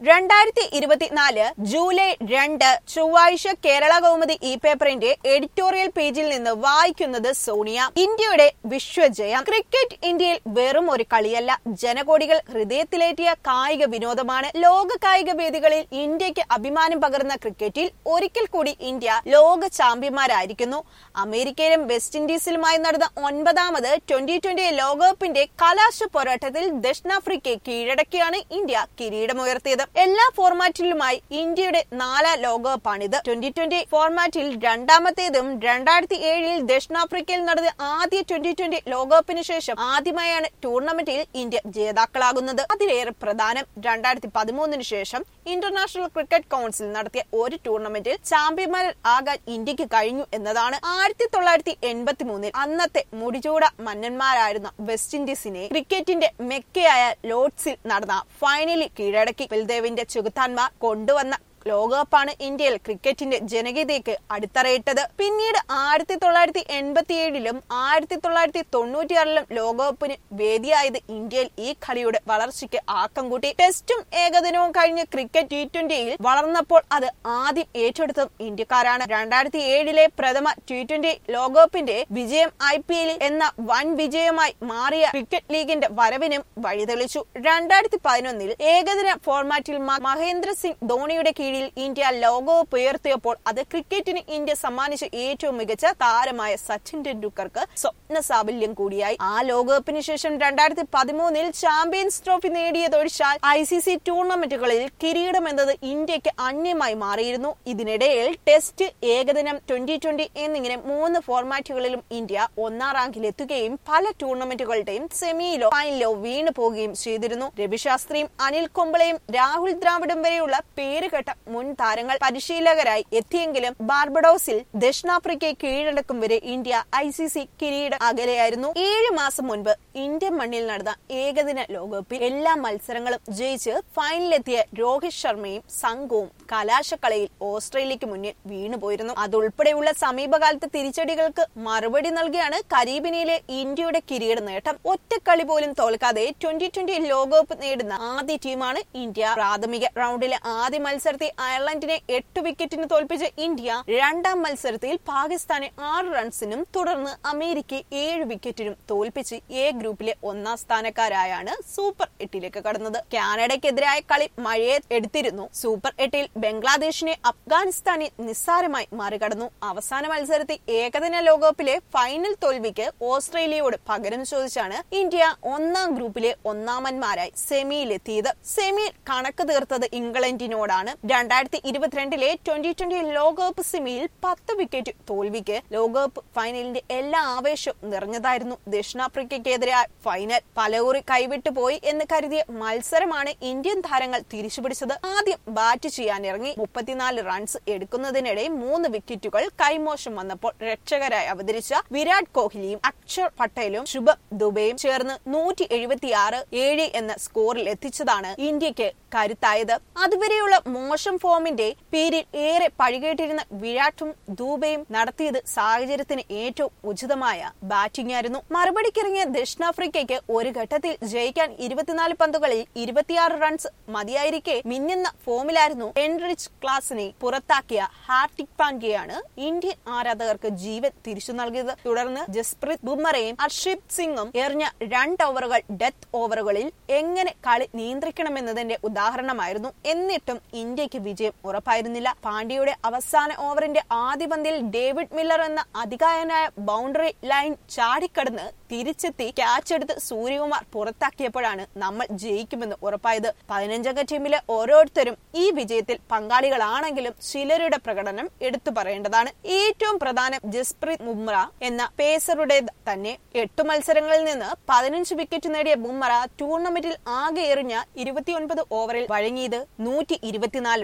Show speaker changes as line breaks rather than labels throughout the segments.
രണ്ടായിരത്തി ഇരുപത്തിനാല് ജൂലൈ രണ്ട് ചൊവ്വാഴ്ച കേരള കൗമുദി ഇ പേപ്പറിന്റെ എഡിറ്റോറിയൽ പേജിൽ നിന്ന് വായിക്കുന്നത് സോണിയ ഇന്ത്യയുടെ വിശ്വജയം ക്രിക്കറ്റ് ഇന്ത്യയിൽ വെറും ഒരു കളിയല്ല ജനകോടികൾ ഹൃദയത്തിലേറ്റിയ കായിക വിനോദമാണ് ലോക കായിക വേദികളിൽ ഇന്ത്യക്ക് അഭിമാനം പകർന്ന ക്രിക്കറ്റിൽ ഒരിക്കൽ കൂടി ഇന്ത്യ ലോക ചാമ്പ്യന്മാരായിരിക്കുന്നു അമേരിക്കയിലും വെസ്റ്റ് ഇൻഡീസിലുമായി നടന്ന ഒൻപതാമത് ട്വന്റി ട്വന്റി ലോകകപ്പിന്റെ കലാശ പോരാട്ടത്തിൽ ദക്ഷിണാഫ്രിക്കയെ കീഴടക്കിയാണ് ഇന്ത്യ കിരീടമുയർത്തിയത് എല്ലാ ഫോർമാറ്റിലുമായി ഇന്ത്യയുടെ നാലാം ലോകകപ്പാണിത് ട്വന്റി ട്വന്റി ഫോർമാറ്റിൽ രണ്ടാമത്തേതും രണ്ടായിരത്തി ഏഴിൽ ദക്ഷിണാഫ്രിക്കയിൽ നടന്ന ആദ്യ ട്വന്റി ട്വന്റി ലോകകപ്പിന് ശേഷം ആദ്യമായാണ് ടൂർണമെന്റിൽ ഇന്ത്യ ജേതാക്കളാകുന്നത് അതിലേറെ പ്രധാനം രണ്ടായിരത്തി പതിമൂന്നിന് ശേഷം ഇന്റർനാഷണൽ ക്രിക്കറ്റ് കൗൺസിൽ നടത്തിയ ഒരു ടൂർണമെന്റിൽ ചാമ്പ്യന്മാർ ആകാൻ ഇന്ത്യക്ക് കഴിഞ്ഞു എന്നതാണ് ആയിരത്തി തൊള്ളായിരത്തി എൺപത്തി മൂന്നിൽ അന്നത്തെ മുടിചൂട മന്നന്മാരായിരുന്ന വെസ്റ്റ് ഇൻഡീസിനെ ക്രിക്കറ്റിന്റെ മെക്കയായ ലോർഡ്സിൽ നടന്ന ഫൈനലിൽ കീഴടക്കി ബൽദേവിന്റെ ചെകുത്താന്മാർ കൊണ്ടുവന്ന ലോകകപ്പാണ് ഇന്ത്യയിൽ ക്രിക്കറ്റിന്റെ ജനകീയതയ്ക്ക് അടിത്തറയിട്ടത് പിന്നീട് ആയിരത്തി തൊള്ളായിരത്തി എൺപത്തി ഏഴിലും ആയിരത്തി തൊള്ളായിരത്തി തൊണ്ണൂറ്റിയാറിലും ലോകകപ്പിന് വേദിയായത് ഇന്ത്യയിൽ ഈ കളിയുടെ വളർച്ചയ്ക്ക് ആക്കം കൂട്ടി ടെസ്റ്റും ഏകദിനവും കഴിഞ്ഞ് ക്രിക്കറ്റ് ടി ട്വന്റിയിൽ വളർന്നപ്പോൾ അത് ആദ്യം ഏറ്റെടുത്തതും ഇന്ത്യക്കാരാണ് രണ്ടായിരത്തി ഏഴിലെ പ്രഥമ ടി ട്വന്റി ലോകകപ്പിന്റെ വിജയം ഐ പി എല്ലിൽ എന്ന വൻ വിജയമായി മാറിയ ക്രിക്കറ്റ് ലീഗിന്റെ വരവിനും വഴിതെളിച്ചു രണ്ടായിരത്തി പതിനൊന്നിൽ ഏകദിന ഫോർമാറ്റിൽ മ- മഹേന്ദ്ര സിംഗ് ധോണിയുടെ കീഴിൽ ഇന്ത്യ ലോകകപ്പ് ഉയർത്തിയപ്പോൾ അത് ക്രിക്കറ്റിന് ഇന്ത്യ സമ്മാനിച്ച ഏറ്റവും മികച്ച താരമായ സച്ചിൻ ടെണ്ടുൽക്കർക്ക് സ്വപ്ന സാഫല്യം കൂടിയായി ആ ലോകകപ്പിന് ശേഷം രണ്ടായിരത്തി പതിമൂന്നിൽ ചാമ്പ്യൻസ് ട്രോഫി നേടിയതൊഴിച്ചാൽ ഐ സി സി ടൂർണമെന്റുകളിൽ കിരീടം എന്നത് ഇന്ത്യക്ക് അന്യമായി മാറിയിരുന്നു ഇതിനിടയിൽ ടെസ്റ്റ് ഏകദിനം ട്വന്റി ട്വന്റി എന്നിങ്ങനെ മൂന്ന് ഫോർമാറ്റുകളിലും ഇന്ത്യ ഒന്നാം റാങ്കിൽ എത്തുകയും പല ടൂർണമെന്റുകളുടെയും സെമിയിലോ ഫൈനലിലോ വീണു പോവുകയും ചെയ്തിരുന്നു രവിശാസ്ത്രിയും അനിൽ കുംബ്ലയും രാഹുൽ ദ്രാവിഡും വരെയുള്ള പേരുകെട്ട മുൻ താരങ്ങൾ പരിശീലകരായി എത്തിയെങ്കിലും ബാർബഡോസിൽ ദക്ഷിണാഫ്രിക്കയെ കീഴടക്കും വരെ ഇന്ത്യ ഐ സി സി കിരീട അകലെയായിരുന്നു ഏഴ് മാസം മുൻപ് ഇന്ത്യൻ മണ്ണിൽ നടന്ന ഏകദിന ലോകകപ്പിൽ എല്ലാ മത്സരങ്ങളും ജയിച്ച് ഫൈനലിലെത്തിയ രോഹിത് ശർമ്മയും സംഘവും കലാശക്കളയിൽ ഓസ്ട്രേലിയക്ക് മുന്നിൽ വീണുപോയിരുന്നു അതുൾപ്പെടെയുള്ള സമീപകാലത്തെ തിരിച്ചടികൾക്ക് മറുപടി നൽകിയാണ് കരീബിനിയിലെ ഇന്ത്യയുടെ കിരീട നേട്ടം ഒറ്റക്കളി പോലും തോൽക്കാതെ ട്വന്റി ട്വന്റി ലോകകപ്പ് നേടുന്ന ആദ്യ ടീമാണ് ഇന്ത്യ പ്രാഥമിക റൗണ്ടിലെ ആദ്യ മത്സരത്തിൽ അയർലൻഡിനെ എട്ട് വിക്കറ്റിന് തോൽപ്പിച്ച ഇന്ത്യ രണ്ടാം മത്സരത്തിൽ പാകിസ്ഥാനെ ആറ് റൺസിനും തുടർന്ന് അമേരിക്കയെ ഏഴ് വിക്കറ്റിനും തോൽപ്പിച്ച് എ ഗ്രൂപ്പിലെ ഒന്നാം സ്ഥാനക്കാരായാണ് സൂപ്പർ എട്ടിലേക്ക് കടന്നത് കാനഡയ്ക്കെതിരായ കളി മഴയെ എടുത്തിരുന്നു സൂപ്പർ എട്ടിൽ ബംഗ്ലാദേശിനെ അഫ്ഗാനിസ്ഥാനെ നിസ്സാരമായി മറികടന്നു അവസാന മത്സരത്തിൽ ഏകദിന ലോകകപ്പിലെ ഫൈനൽ തോൽവിക്ക് ഓസ്ട്രേലിയയോട് പകരം ചോദിച്ചാണ് ഇന്ത്യ ഒന്നാം ഗ്രൂപ്പിലെ ഒന്നാമന്മാരായി സെമിയിലെത്തിയത് സെമിയിൽ കണക്ക് തീർത്തത് ഇംഗ്ലണ്ടിനോടാണ് രണ്ടായിരത്തി ഇരുപത്തിരണ്ടിലെ ട്വന്റി ട്വന്റി ലോകകപ്പ് സെമിയിൽ പത്ത് വിക്കറ്റ് തോൽവിക്ക് ലോകകപ്പ് ഫൈനലിന്റെ എല്ലാ ആവേശവും നിറഞ്ഞതായിരുന്നു ദക്ഷിണാഫ്രിക്കയ്ക്കെതിരായ ഫൈനൽ പലകുറി കൈവിട്ടു പോയി എന്ന് കരുതിയ മത്സരമാണ് ഇന്ത്യൻ താരങ്ങൾ തിരിച്ചുപിടിച്ചത് ആദ്യം ബാറ്റ് ചെയ്യാനിറങ്ങി മുപ്പത്തിനാല് റൺസ് എടുക്കുന്നതിനിടെ മൂന്ന് വിക്കറ്റുകൾ കൈമോശം വന്നപ്പോൾ രക്ഷകരായി അവതരിച്ച വിരാട് കോഹ്ലിയും അക്ഷർ പട്ടേലും ശുഭം ദുബെയും ചേർന്ന് നൂറ്റി എഴുപത്തിയാറ് ഏഴ് എന്ന സ്കോറിൽ എത്തിച്ചതാണ് ഇന്ത്യക്ക് കരുത്തായത് അതുവരെയുള്ള മോശം ഫോമിന്റെ പേരിൽ ഏറെ പഴികേട്ടിരുന്ന വിരാട്ടും ദൂബയും നടത്തിയത് സാഹചര്യത്തിന് ഏറ്റവും ഉചിതമായ ബാറ്റിംഗ് ആയിരുന്നു മറുപടിക്കിറങ്ങിയ ദക്ഷിണാഫ്രിക്കയ്ക്ക് ഒരു ഘട്ടത്തിൽ ജയിക്കാൻ ഇരുപത്തിനാല് പന്തുകളിൽ ഇരുപത്തിയാറ് റൺസ് മതിയായിരിക്കെ മിന്നുന്ന ഫോമിലായിരുന്നു എൻറിച്ച് ക്ലാസിനെ പുറത്താക്കിയ ഹാർട്ടിക് പാണ്ഡ്യയാണ് ഇന്ത്യൻ ആരാധകർക്ക് ജീവൻ തിരിച്ചു നൽകിയത് തുടർന്ന് ജസ്പ്രീത് ബുമ്മറയും ഹർഷിപ് സിംഗും എറിഞ്ഞ രണ്ട് ഓവറുകൾ ഡെത്ത് ഓവറുകളിൽ എങ്ങനെ കളി നിയന്ത്രിക്കണമെന്നതിന്റെ ഉദാഹരണമായിരുന്നു എന്നിട്ടും ഇന്ത്യക്ക് വിജയം ഉറപ്പായിരുന്നില്ല പാണ്ഡ്യയുടെ അവസാന ഓവറിന്റെ ആദ്യ പന്തിൽ ഡേവിഡ് മില്ലർ എന്ന അധികായനായ ബൗണ്ടറി ലൈൻ ചാടിക്കടന്ന് തിരിച്ചെത്തി ക്യാച്ച് എടുത്ത് സൂര്യകുമാർ പുറത്താക്കിയപ്പോഴാണ് നമ്മൾ ജയിക്കുമെന്ന് ഉറപ്പായത് പതിനഞ്ചംഗ ടീമിലെ ഓരോരുത്തരും ഈ വിജയത്തിൽ പങ്കാളികളാണെങ്കിലും ചിലരുടെ പ്രകടനം എടുത്തു പറയേണ്ടതാണ് ഏറ്റവും പ്രധാനം ജസ്പ്രീത് ബുംറ എന്ന പേസറുടെ തന്നെ എട്ട് മത്സരങ്ങളിൽ നിന്ന് പതിനഞ്ച് വിക്കറ്റ് നേടിയ ബുംറ ടൂർണമെന്റിൽ ആകെ എറിഞ്ഞ ഇരുപത്തിയൊൻപത് ഓവറിൽ വഴങ്ങിയത് നൂറ്റി ഇരുപത്തിനാല്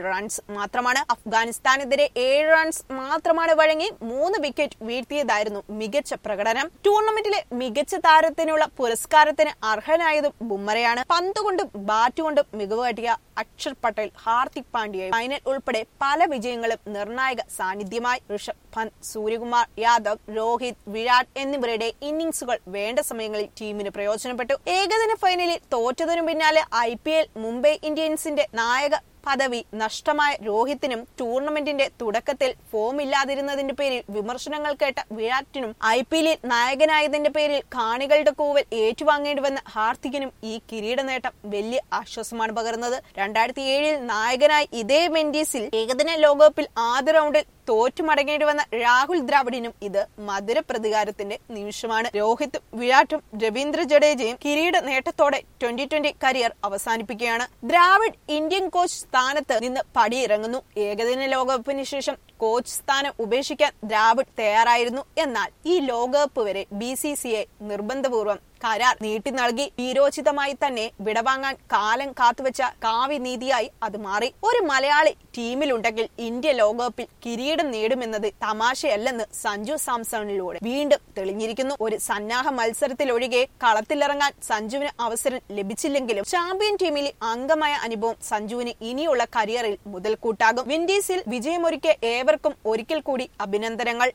റൺസ് മാത്രമാണ് അഫ്ഗാനിസ്ഥാനെതിരെ ഏഴ് റൺസ് മാത്രമാണ് വഴങ്ങി മൂന്ന് വിക്കറ്റ് വീഴ്ത്തിയതായിരുന്നു മികച്ച പ്രകടനം ടൂർണമെന്റിലെ മികച്ച താരത്തിനുള്ള പുരസ്കാരത്തിന് അർഹനായതും ബുമ്മറയാണ് പന്തുകൊണ്ടും ബാറ്റുകൊണ്ടും മികവ് കാട്ടിയ അക്ഷർ പട്ടേൽ ഹാർദിക് പാണ്ഡ്യ ഫൈനൽ ഉൾപ്പെടെ പല വിജയങ്ങളും നിർണായക സാന്നിധ്യമായി ഋഷഭ് പന്ത് സൂര്യകുമാർ യാദവ് രോഹിത് വിരാട് എന്നിവരുടെ ഇന്നിംഗ്സുകൾ വേണ്ട സമയങ്ങളിൽ ടീമിന് പ്രയോജനപ്പെട്ടു ഏകദിന ഫൈനലിൽ തോറ്റതിനു പിന്നാലെ ഐ മുംബൈ ഇന്ത്യൻസിന്റെ നായക പദവി നഷ്ടമായ രോഹിത്തിനും ടൂർണമെന്റിന്റെ തുടക്കത്തിൽ ഫോം ഇല്ലാതിരുന്നതിന്റെ പേരിൽ വിമർശനങ്ങൾ കേട്ട വിരാറ്റിനും ഐ പി എല്ലിൽ നായകനായതിന്റെ പേരിൽ കാണികളുടെ കൂവൽ ഏറ്റുവാങ്ങേണ്ടി വന്ന ഹാർദിക്കിനും ഈ കിരീട നേട്ടം വലിയ ആശ്വാസമാണ് പകർന്നത് രണ്ടായിരത്തി ഏഴിൽ നായകനായി ഇതേ വെൻഡീസിൽ ഏകദിന ലോകകപ്പിൽ ആദ്യ റൗണ്ടിൽ തോറ്റു മടങ്ങേണ്ടി വന്ന രാഹുൽ ദ്രാവിഡിനും ഇത് മധുര പ്രതികാരത്തിന്റെ നിമിഷമാണ് രോഹിത്തും വിരാട്ടും രവീന്ദ്ര ജഡേജയും കിരീട നേട്ടത്തോടെ ട്വന്റി ട്വന്റി കരിയർ അവസാനിപ്പിക്കുകയാണ് ദ്രാവിഡ് ഇന്ത്യൻ കോച്ച് സ്ഥാനത്ത് നിന്ന് പടിയിറങ്ങുന്നു ഏകദിന ലോകകപ്പിന് ശേഷം കോച്ച് സ്ഥാനം ഉപേക്ഷിക്കാൻ ദ്രാവിഡ് തയ്യാറായിരുന്നു എന്നാൽ ഈ ലോകകപ്പ് വരെ ബി സി സി ഐ നിർബന്ധപൂർവ്വം കരാർ നീട്ടി നൽകി വീരോചിതമായി തന്നെ വിടവാങ്ങാൻ കാലം കാത്തുവെച്ച കാവ്യ നീതിയായി അത് മാറി ഒരു മലയാളി ടീമിലുണ്ടെങ്കിൽ ഇന്ത്യ ലോകകപ്പിൽ കിരീടം നേടുമെന്നത് തമാശയല്ലെന്ന് സഞ്ജു സാംസണിലൂടെ വീണ്ടും തെളിഞ്ഞിരിക്കുന്നു ഒരു സന്നാഹ മത്സരത്തിലൊഴികെ കളത്തിലിറങ്ങാൻ സഞ്ജുവിന് അവസരം ലഭിച്ചില്ലെങ്കിലും ചാമ്പ്യൻ ടീമിലെ അംഗമായ അനുഭവം സഞ്ജുവിന് ഇനിയുള്ള കരിയറിൽ മുതൽക്കൂട്ടാകും വിൻഡീസിൽ വിജയമൊരുക്കിയ ഏവർക്കും ഒരിക്കൽ കൂടി അഭിനന്ദനങ്ങൾ